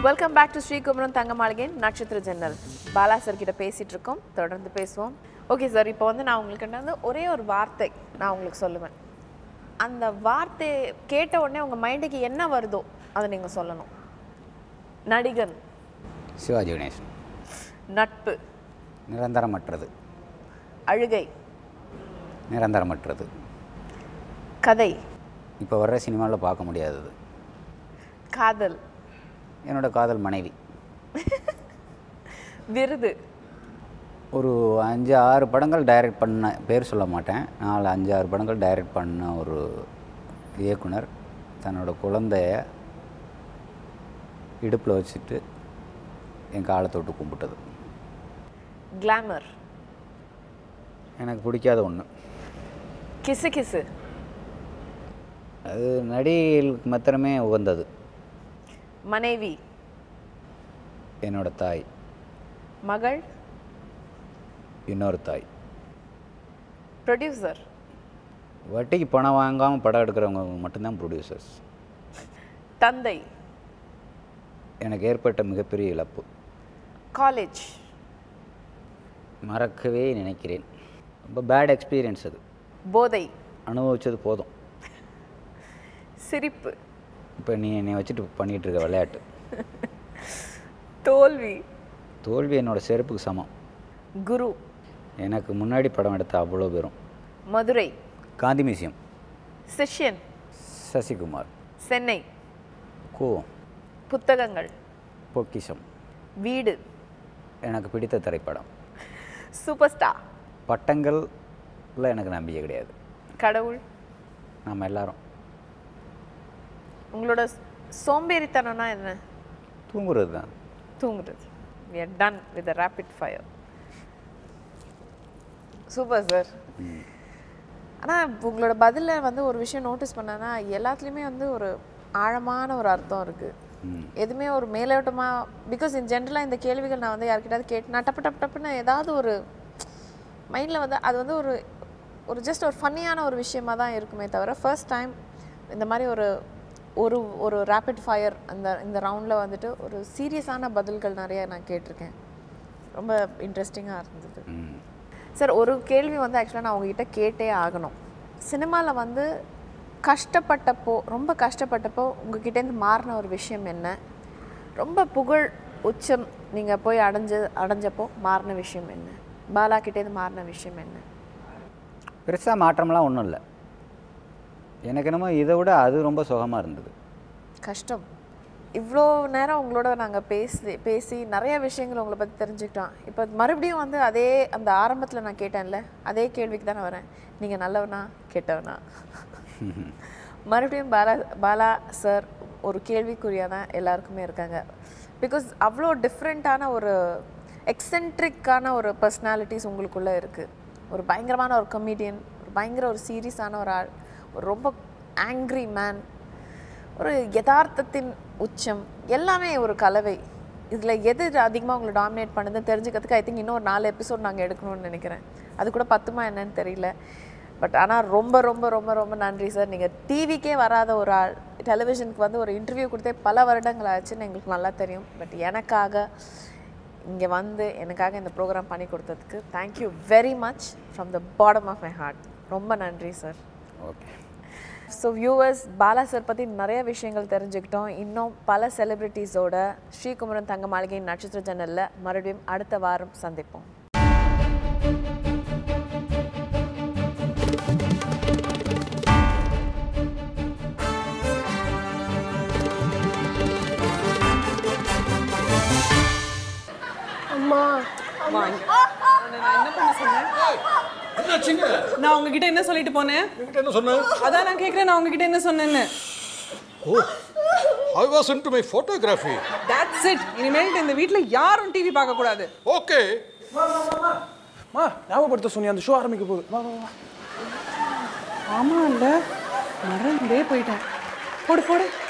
Welcome back to Sri Kumaran தங்க மாளிகையின் நட்சத்திர ஜன்னல் பாலா சார் கிட்ட பேசிட்டு இருக்கோம் தொடர்ந்து பேசுவோம் ஓகே சார் இப்போ வந்து நான் உங்களுக்கு வந்து ஒரே ஒரு வார்த்தை நான் உங்களுக்கு சொல்லுவேன் அந்த வார்த்தை கேட்ட உடனே உங்கள் மைண்டுக்கு என்ன வருதோ அதை நீங்கள் சொல்லணும் நடிகன் சிவாஜி கணேசன் நட்பு நிரந்தரமற்றது அழுகை நிரந்தரமற்றது கதை இப்போ வர்ற சினிமாவில் பார்க்க முடியாதது காதல் என்னோட காதல் மனைவி விருது ஒரு அஞ்சு ஆறு படங்கள் டைரக்ட் பண்ண பேர் சொல்ல மாட்டேன் நாலு அஞ்சு ஆறு படங்கள் டைரக்ட் பண்ண ஒரு இயக்குனர் தன்னோட குழந்தைய இடுப்பில் வச்சுட்டு என் காலை தொட்டு கும்பிட்டது கிளாமர் எனக்கு பிடிக்காத ஒன்று கிசு கிசு அது நடிகைகளுக்கு மாத்திரமே உகந்தது மனைவி என்னோட தாய் மகள் இன்னொரு தாய் ப்ரொடியூசர் வட்டிக்கு பணம் வாங்காமல் படம் எடுக்கிறவங்க மட்டும்தான் ப்ரொடியூசர்ஸ் தந்தை எனக்கு ஏற்பட்ட மிகப்பெரிய இழப்பு காலேஜ் மறக்கவே நினைக்கிறேன் ரொம்ப பேட் எக்ஸ்பீரியன்ஸ் அது போதை அனுபவிச்சது போதும் சிரிப்பு இப்போ நீ என்னை வச்சுட்டு பண்ணிகிட்டு இருக்க விளையாட்டு தோல்வி தோல்வி என்னோட செருப்புக்கு சமம் குரு எனக்கு முன்னாடி படம் எடுத்த அவ்வளோ பேரும் மதுரை காந்தி மியூசியம் சிஷ்யன் சசிகுமார் சென்னை கோவம் புத்தகங்கள் பொக்கிஷம் வீடு எனக்கு பிடித்த திரைப்படம் சூப்பர் ஸ்டார் பட்டங்கள்ல எனக்கு நம்பிக்கை கிடையாது கடவுள் நம்ம எல்லாரும் உங்களோட சோம்பேறித்தனம்னா என்ன தூங்குறது தான் தூங்குறது we are done with the rapid fire super sir ஆனால் உங்களோட பதிலில் வந்து ஒரு விஷயம் நோட்டீஸ் பண்ணேன்னா எல்லாத்துலேயுமே வந்து ஒரு ஆழமான ஒரு அர்த்தம் இருக்குது எதுவுமே ஒரு மேலோட்டமாக பிகாஸ் இன் ஜென்ரலாக இந்த கேள்விகள் நான் வந்து யார்கிட்டயாவது கேட்டு நான் டப்பு டப்பு டப்புன்னு ஏதாவது ஒரு மைண்டில் வந்து அது வந்து ஒரு ஒரு ஜஸ்ட் ஒரு ஃபன்னியான ஒரு விஷயமா தான் இருக்குமே தவிர ஃபர்ஸ்ட் டைம் இந்த மாதிரி ஒரு ஒரு ஒரு ரேபிட் ஃபயர் அந்த இந்த ரவுண்டில் வந்துட்டு ஒரு சீரியஸான பதில்கள் நிறைய நான் கேட்டிருக்கேன் ரொம்ப இன்ட்ரெஸ்டிங்காக இருந்தது ம். சார் ஒரு கேள்வி வந்து ஆக்சுவலாக நான் உங்ககிட்ட கேட்டே ஆகணும் சினிமாவில் வந்து கஷ்டப்பட்டப்போ ரொம்ப கஷ்டப்பட்டப்போ உங்ககிட்டேருந்து மாறின ஒரு விஷயம் என்ன ரொம்ப புகழ் உச்சம் நீங்கள் போய் அடைஞ்ச அடைஞ்சப்போ மாறின விஷயம் என்ன பாலா கிட்டேருந்து மாறின விஷயம் என்ன பெருசாக மாற்றம்லாம் ஒன்றும் இல்லை எனக்கு என்னமோ இதை விட அது ரொம்ப சுகமாக இருந்தது கஷ்டம் இவ்வளோ நேரம் உங்களோட நாங்கள் பேசி பேசி நிறைய விஷயங்கள் உங்களை பற்றி தெரிஞ்சுக்கிட்டோம் இப்போ மறுபடியும் வந்து அதே அந்த ஆரம்பத்தில் நான் கேட்டேன்ல அதே கேள்விக்கு தானே வரேன் நீங்கள் நல்லவனா கெட்டவனா மறுபடியும் பாலா பாலா சார் ஒரு கேள்விக்குறியாக தான் எல்லாருக்குமே இருக்காங்க பிகாஸ் அவ்வளோ டிஃப்ரெண்ட்டான ஒரு எக்ஸென்ட்ரிக்கான ஒரு பர்சனாலிட்டிஸ் உங்களுக்குள்ளே இருக்குது ஒரு பயங்கரமான ஒரு கமெடியன் ஒரு பயங்கர ஒரு சீரியஸான ஒரு ஆள் ஒரு ரொம்ப ஆங்க்ரி மேன் ஒரு யதார்த்தத்தின் உச்சம் எல்லாமே ஒரு கலவை இதில் எது அதிகமாக உங்களை டாமினேட் பண்ணுதுன்னு தெரிஞ்சுக்கிறதுக்கு ஐ திங்க் இன்னும் ஒரு நாலு எபிசோட் நாங்கள் எடுக்கணும்னு நினைக்கிறேன் அது கூட பத்துமா என்னன்னு தெரியல பட் ஆனால் ரொம்ப ரொம்ப ரொம்ப ரொம்ப நன்றி சார் நீங்கள் டிவிக்கே வராத ஒரு ஆள் டெலிவிஷனுக்கு வந்து ஒரு இன்டர்வியூ கொடுத்தே பல வருடங்கள் ஆச்சுன்னு எங்களுக்கு நல்லா தெரியும் பட் எனக்காக இங்கே வந்து எனக்காக இந்த ப்ரோக்ராம் பண்ணி கொடுத்ததுக்கு thank you very much from the bottom of my heart ரொம்ப நன்றி sir okay so viewers Bala sir பற்றி நிறைய விஷயங்கள் தெரிஞ்சுக்கிட்டோம் இன்னும் பல செலிப்ரிட்டிஸோட ஸ்ரீகுமரன் தங்க மாளிகையின் நட்சத்திர ஜன்னலில் மறுபடியும் அடுத்த வாரம் சந்திப்போம் அம்மா வாங்க உன்னை நான் என்ன பண்ண சொன்னேன் என்னாச்சுங்க நான் உங்ககிட்ட என்ன சொல்லிட்டு போனேன் என்கிட்ட என்ன சொன்ன அதான் நான் கேட்குறேன் நான் உங்ககிட்ட என்ன சொன்னேன்னு oh I was into my photography that's it இனிமேல்ட்டு இந்த வீட்டில் யாரும் டிவி பார்க்கக்கூடாது ஓகே மா ஞாபகப்படுத்த சொன்னி அந்த ஷோ ஆரம்பிக்க போகுது வா வா வா ஆமாம் இல்லை மறந்தே போயிட்டேன் போடு போடு